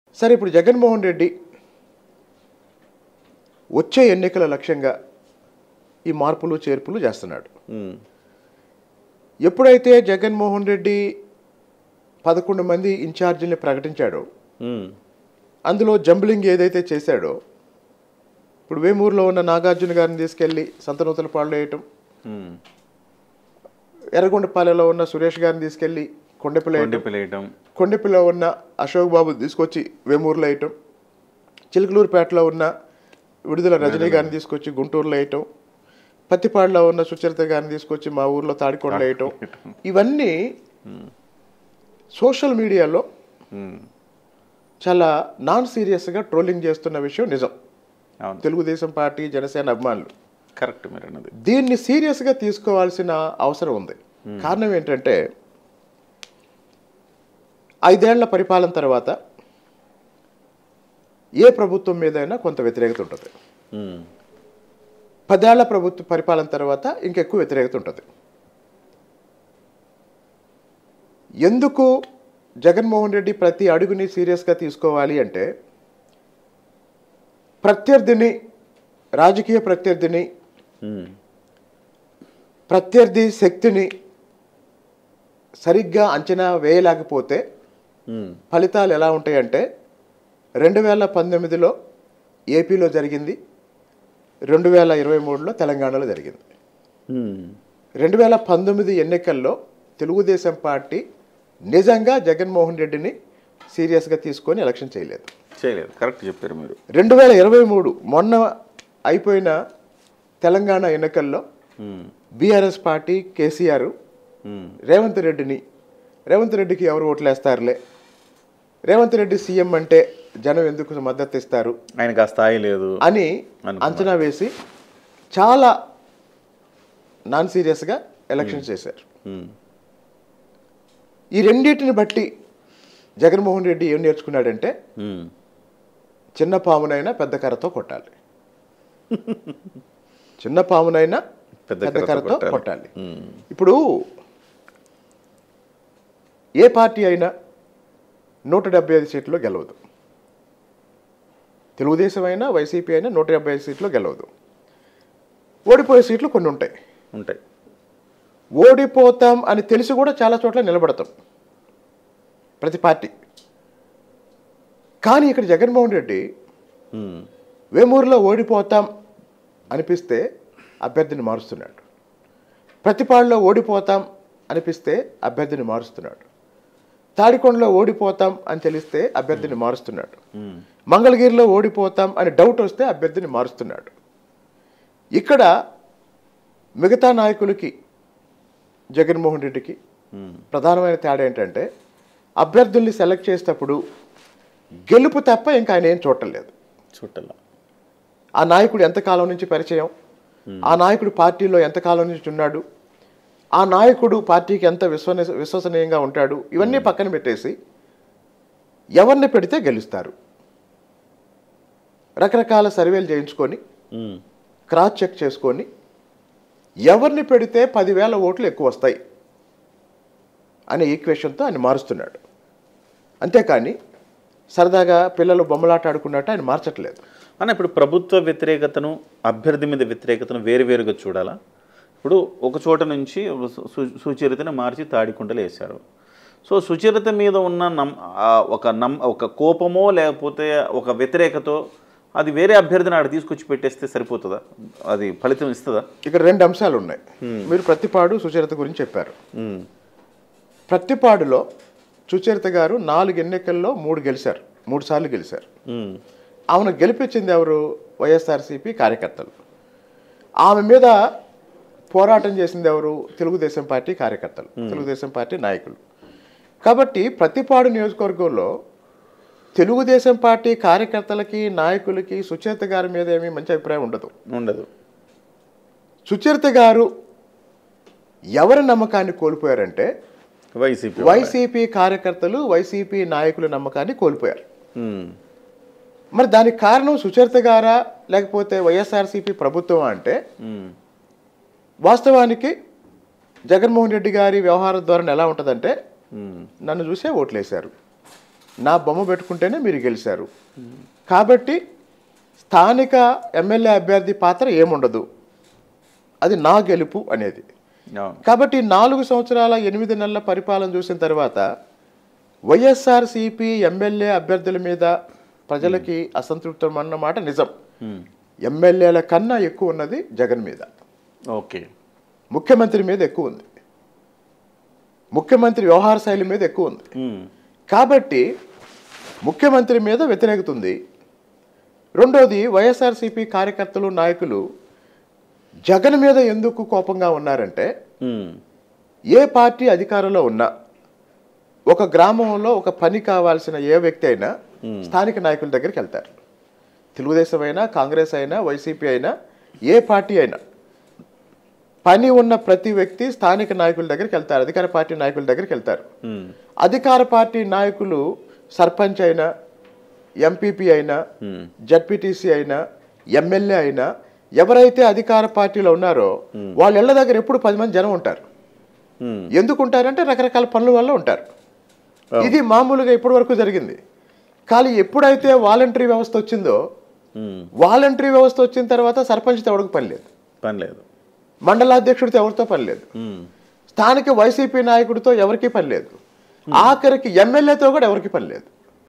సరే ఇప్పుడు జగన్మోహన్ రెడ్డి వచ్చే ఎన్నికల లక్ష్యంగా ఈ మార్పులు చేర్పులు చేస్తున్నాడు ఉమ్, ఎప్పుడైతే జగన్మోహన్ రెడ్డి పదకొండు మంది ఇన్ఛార్జీల్ని ప్రకటించాడో ఉమ్, అందులో జంబ్లింగ్ ఏదైతే చేశాడో ఇప్పుడు వేమూరులో ఉన్న నాగార్జున గారిని తీసుకెళ్ళి సంతనూతలపాడులో వేయటం ఉమ్. ఎర్రగొండపాలెంలో ఉన్న సురేష్ గారిని తీసుకెళ్ళి కొండపిల్ల వేయటం కొండిపిలేయటం కొండపిల్లో ఉన్న అశోక్ బాబు తీసుకొచ్చి వేమూరులో వేయటం చిలుకలూరుపేటలో ఉన్న విడుదల రజనీ గారిని తీసుకొచ్చి గుంటూరులో వేయటం పత్తిపాడులో ఉన్న సుచరిత గారిని తీసుకొచ్చి మా ఊర్లో తాడికొండలో వేయటం ఇవన్నీ సోషల్ మీడియాలో ఉమ్, చాలా నాన్ సీరియస్గా ట్రోలింగ్ చేస్తున్న విషయం నిజం అవును తెలుగుదేశం పార్టీ జనసేన అభిమానులు కరెక్ట్ మీరు అన్నది దీన్ని సీరియస్గా తీసుకోవాల్సిన అవసరం ఉంది కారణం ఏంటంటే ఐదేళ్ల పరిపాలన తర్వాత ఏ ప్రభుత్వం మీదైనా కొంత వ్యతిరేకత ఉంటుంది ఉమ్, పదేళ్ల ప్రభుత్వ పరిపాలన తర్వాత ఇంకెక్కువ వ్యతిరేకత ఉంటుంది ఎందుకు జగన్మోహన్ రెడ్డి ప్రతి అడుగుని సీరియస్గా తీసుకోవాలి అంటే ప్రత్యర్థిని రాజకీయ ప్రత్యర్థిని ఉమ్, ప్రత్యర్థి శక్తిని సరిగ్గా అంచనా వేయలేకపోతే ఉమ్, ఫలితాలు ఎలా ఉంటాయంటే రెండు వేల పంతొమ్మిదిలో ఏపీలో జరిగింది రెండు వేల ఇరవై మూడులో తెలంగాణలో జరిగింది ఉమ్, రెండు వేల పంతొమ్మిది ఎన్నికల్లో తెలుగుదేశం పార్టీ నిజంగా జగన్మోహన్ రెడ్డిని సీరియస్గా తీసుకొని ఎలక్షన్ చేయలేదు చేయలేదు కరెక్ట్ చెప్పారు మీరు రెండు వేల ఇరవై మూడు మొన్న అయిపోయిన తెలంగాణ ఎన్నికల్లో ఉమ్, బీఆర్ఎస్ పార్టీ కేసీఆర్ ఉమ్, రేవంత్ రెడ్డిని రేవంత్ రెడ్డికి ఎవరు ఓట్లేస్తారులే రేవంత్ రెడ్డి సీఎం అంటే జనం ఎందుకు మద్దతు ఇస్తారు ఆయనకు ఆ స్థాయి లేదు అని అనుకున్నారు. అంచనా వేసి చాలా నాన్ సీరియస్గా ఎలక్షన్ చేశారు ఉమ్, ఈ రెండింటిని బట్టి జగన్మోహన్ రెడ్డి ఏం నేర్చుకున్నాడంటే ఉమ్, చిన్న పామునైనా పెద్ద కర్రతో కొట్టాలి చిన్న పామునైనా పెద్ద పెద్ద కర్రతో కర్రతో కొట్టాలి. కొట్టాలి ఉమ్, ఇప్పుడు ఏ పార్టీ అయినా నూట డెబ్బై ఐదు సీట్లో గెలవదు తెలుగుదేశం అయినా వైసీపీ అయినా నూట డెబ్బై ఐదు సీట్లో గెలవదు ఓడిపోయే సీట్లు కొన్ని ఉంటాయి ఉంటాయి ఓడిపోతాం అని తెలిసి కూడా చాలా చోట్ల నిలబడతాం ప్రతి పార్టీ కానీ ఇక్కడ జగన్మోహన్ రెడ్డి ఉమ్, వేమూరులో ఓడిపోతాం అనిపిస్తే అభ్యర్థిని మారుస్తున్నాడు ప్రతిపాడులో ఓడిపోతాం అనిపిస్తే అభ్యర్థిని మారుస్తున్నాడు తాడికొండలో ఓడిపోతాం అని తెలిస్తే అభ్యర్థిని మారుస్తున్నాడు ఉమ్, మంగళగిరిలో ఓడిపోతాం అని డౌట్ వస్తే అభ్యర్థిని మారుస్తున్నాడు ఇక్కడ మిగతా నాయకులకి జగన్మోహన్ రెడ్డికి ఉమ్, ప్రధానమైన తేడా ఏంటంటే అభ్యర్థుల్ని సెలెక్ట్ చేసేటప్పుడు గెలుపు తప్ప ఇంకా ఆయన ఏం చూడలేదు చుట్టల ఆ నాయకుడు ఎంతకాలం నుంచి పరిచయం ఆ నాయకుడు పార్టీలో ఎంతకాలం నుంచి ఉన్నాడు ఆ నాయకుడు పార్టీకి ఎంత విశ్వని విశ్వసనీయంగా ఉంటాడు ఇవన్నీ పక్కన పెట్టేసి ఎవరిని పెడితే గెలుస్తారు రకరకాల సర్వేలు చేయించుకొని ఉమ్, క్రాస్ చెక్ చేసుకొని ఎవరిని పెడితే పదివేల ఓట్లు ఎక్కువ వస్తాయి అనే ఈక్వేషన్తో ఆయన మారుస్తున్నాడు అంతేకాని సరదాగా పిల్లలు బొమ్మలాట ఆడుకున్నట్టు ఆయన మార్చట్లేదు అన్న ఇప్పుడు ప్రభుత్వ వ్యతిరేకతను అభ్యర్థి మీద వ్యతిరేకతను వేరువేరుగా చూడాలా ఇప్పుడు ఒక చోట నుంచి ఒక సు- సు- సుచరితని మార్చి తాడికుంటలు వేశారు సో సుచరిత మీద ఉన్న నమ్ ఆ ఒక నమ్ ఒక కోపమో లేకపోతే ఒక వ్యతిరేకతో అది వేరే అభ్యర్థిని ఆడ తీసుకొచ్చి పెట్టేస్తే సరిపోతుందా అది ఫలితం ఇస్తుందా ఇక్కడ రెండు అంశాలు ఉన్నాయి మీరు ప్రతిపాడు సుచరిత గురించి చెప్పారు ఉమ్, ప్రతిపాడులో సుచరిత గారు నాలుగు ఎన్నికల్లో మూడు గెలిచారు మూడు సార్లు గెలిచారు ఉమ్, ఆమెను గెలిపించింది ఎవరు వైఎస్ఆర్సీపీ కార్యకర్తలు ఆమె మీద పోరాటం చేసింది ఎవరు తెలుగుదేశం పార్టీ కార్యకర్తలు తెలుగుదేశం పార్టీ నాయకులు కాబట్టి ప్రతిపాడు నియోజకవర్గంలో తెలుగుదేశం పార్టీ కార్యకర్తలకి నాయకులకి సుచరిత గారి మీద ఏమీ మంచి అభిప్రాయం ఉండదు ఉండదు సుచరిత గారు ఎవరి నమ్మకాన్ని కోల్పోయారంటే వైసీపీ వైసీపీ కార్యకర్తలు వైసీపీ నాయకుల నమ్మకాన్ని కోల్పోయారు ఉమ్, మరి దానికి కారణం సుచరిత గారా లేకపోతే వైఎస్ఆర్సీపీ ప్రభుత్వం అంటే ఉమ్, వాస్తవానికి జగన్మోహన్ రెడ్డి గారి వ్యవహార ధోరణి ఎలా ఉంటుందంటే ఉమ్, నన్ను చూసే ఓట్లేశారు నా బొమ్మ పెట్టుకుంటేనే మీరు గెలిచారు కాబట్టి స్థానిక ఎమ్మెల్యే అభ్యర్థి పాత్ర ఏముండదు అది నా గెలుపు అనేది అవును కాబట్టి నాలుగు సంవత్సరాల ఎనిమిది నెలల పరిపాలన చూసిన తర్వాత వైఎస్ఆర్సిపి ఎమ్మెల్యే అభ్యర్థుల మీద ప్రజలకి అసంతృప్తం అన్నమాట నిజం ఉమ్. ఎమ్మెల్యేల కన్నా ఎక్కువ ఉన్నది జగన్ మీద ఓకే ముఖ్యమంత్రి మీద ఎక్కువ ఉంది ముఖ్యమంత్రి వ్యవహార శైలి మీద ఎక్కువ ఉంది ఉమ్. కాబట్టి ముఖ్యమంత్రి మీద వ్యతిరేకత ఉంది రెండోది వైఎస్ఆర్సీపీ కార్యకర్తలు నాయకులు జగన్ మీద ఎందుకు కోపంగా ఉన్నారంటే ఉమ్. ఏ పార్టీ అధికారంలో ఉన్నా ఒక గ్రామంలో ఒక పని కావాల్సిన ఏ వ్యక్తి అయినా స్థానిక నాయకుల దగ్గరికి వెళ్తారు తెలుగుదేశం అయినా కాంగ్రెస్ అయినా వైసీపీ అయినా ఏ పార్టీ అయినా పని ఉన్న ప్రతి వ్యక్తి స్థానిక నాయకుల దగ్గరికి వెళ్తారు అధికార పార్టీ నాయకుల దగ్గరికి వెళ్తారు ఉమ్. అధికార పార్టీ నాయకులు సర్పంచ్ అయినా ఎంపీపీ అయినా ఉమ్. జడ్పీటీసీ అయినా ఎమ్మెల్యే అయినా ఎవరైతే అధికార పార్టీలో ఉన్నారో వాళ్ళ ఇళ్ళ దగ్గర ఎప్పుడు పది మంది జనం ఉంటారు ఉమ్. ఎందుకు ఉంటారంటే రకరకాల పనుల వల్ల ఉంటారు ఇది మామూలుగా ఇప్పటి వరకు జరిగింది కానీ ఎప్పుడైతే వాలంటరీ వ్యవస్థ వచ్చిందో ఉమ్. వాలంటరీ వ్యవస్థ వచ్చిన తర్వాత సర్పంచ్తో ఎవరికి పని లేదు పని లేదు మండలాధ్యక్షుడితో ఎవరితో పని లేదు ఉమ్. స్థానిక వైసీపీ నాయకుడితో ఎవరికీ పని లేదు ఆఖరికి ఎమ్మెల్యేతో కూడా ఎవరికి పని లేదు